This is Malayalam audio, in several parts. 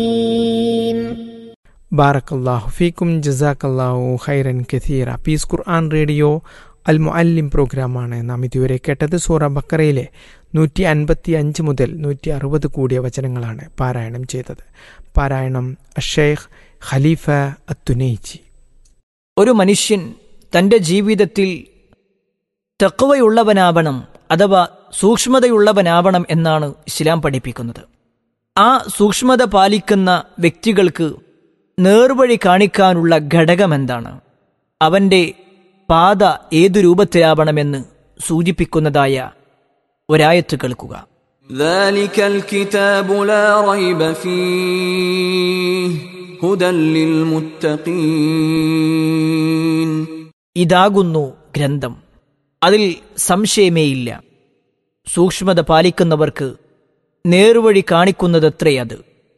ബാറക്കല്ലാഹു ഫീക്കും ജസാക്കല്ലാഹു ഖൈറൻ കഥീറ പീസ് ഖുർആൻ റേഡിയോ അൽ മുഅല്ലിം പ്രോഗ്രാമാണ് നാം ഇതുവരെ കേട്ടത് സൂറ ബക്കറയിലെ നൂറ്റി അൻപത്തി അഞ്ച് മുതൽ നൂറ്റി അറുപത് കൂടിയ വചനങ്ങളാണ് പാരായണം ചെയ്തത് പാരായണം അഷേഖ് ഖലീഫ അത്തുനൈജി ഒരു മനുഷ്യൻ തൻ്റെ ജീവിതത്തിൽ തെക്കുവയുള്ളവനാവണം അഥവാ സൂക്ഷ്മതയുള്ളവനാവണം എന്നാണ് ഇസ്ലാം പഠിപ്പിക്കുന്നത് ആ സൂക്ഷ്മത പാലിക്കുന്ന വ്യക്തികൾക്ക് നേർവഴി കാണിക്കാനുള്ള ഘടകം എന്താണ് അവൻ്റെ പാത ഏതു രൂപത്തിലാവണമെന്ന് സൂചിപ്പിക്കുന്നതായ ഒരായത്ത് കേൾക്കുക ذلك الكتاب لا ريب فيه هدى للمتقين ഇതാകുന്നു ഗ്രന്ഥം അതിൽ സംശയമേയില്ല സൂക്ഷ്മത പാലിക്കുന്നവർക്ക് നേർവഴി കാണിക്കുന്നതത്രേ അത്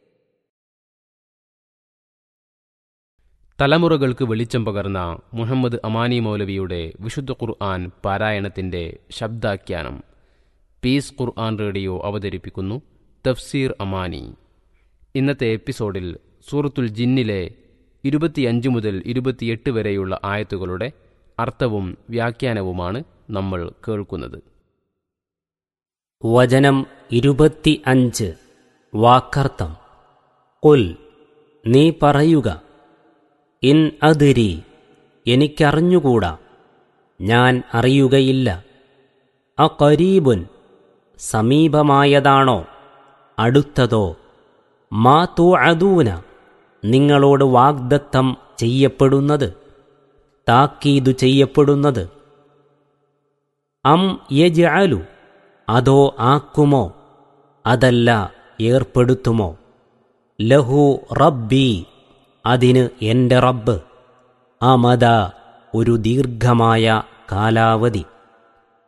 തലമുറകൾക്ക് വെളിച്ചം പകർന്ന മുഹമ്മദ് അമാനി മൗലവിയുടെ വിശുദ്ധ ഖുർആൻ പാരായണത്തിന്റെ ശബ്ദാഖ്യാനം പീസ് ഖുർആൻ റേഡിയോ അവതരിപ്പിക്കുന്നു തഫ്സീർ അമാനി ഇന്നത്തെ എപ്പിസോഡിൽ സൂറത്തുൽ ജിന്നിലെ ഇരുപത്തിയഞ്ച് മുതൽ ഇരുപത്തിയെട്ട് വരെയുള്ള ആയത്തുകളുടെ അർത്ഥവും വ്യാഖ്യാനവുമാണ് നമ്മൾ കേൾക്കുന്നത് വചനം ഇരുപത്തി അഞ്ച് വാക്കർത്ഥം കുൽ നീ പറയുക ഇൻ അതിരി എനിക്കറിഞ്ഞുകൂടാ ഞാൻ അറിയുകയില്ല അകരീബുൻ സമീപമായതാണോ അടുത്തതോ മാ തൂ അദൂന നിങ്ങളോട് വാഗ്ദത്തം ചെയ്യപ്പെടുന്നത് താക്കീതു ചെയ്യപ്പെടുന്നത് അം യജഅലു അതോ ആക്കുമോ അതല്ല ഏർപ്പെടുത്തുമോ ലഹു റബ്ബി അതിന് എൻ്റെ റബ്ബ് അമത ഒരു ദീർഘമായ കാലാവധി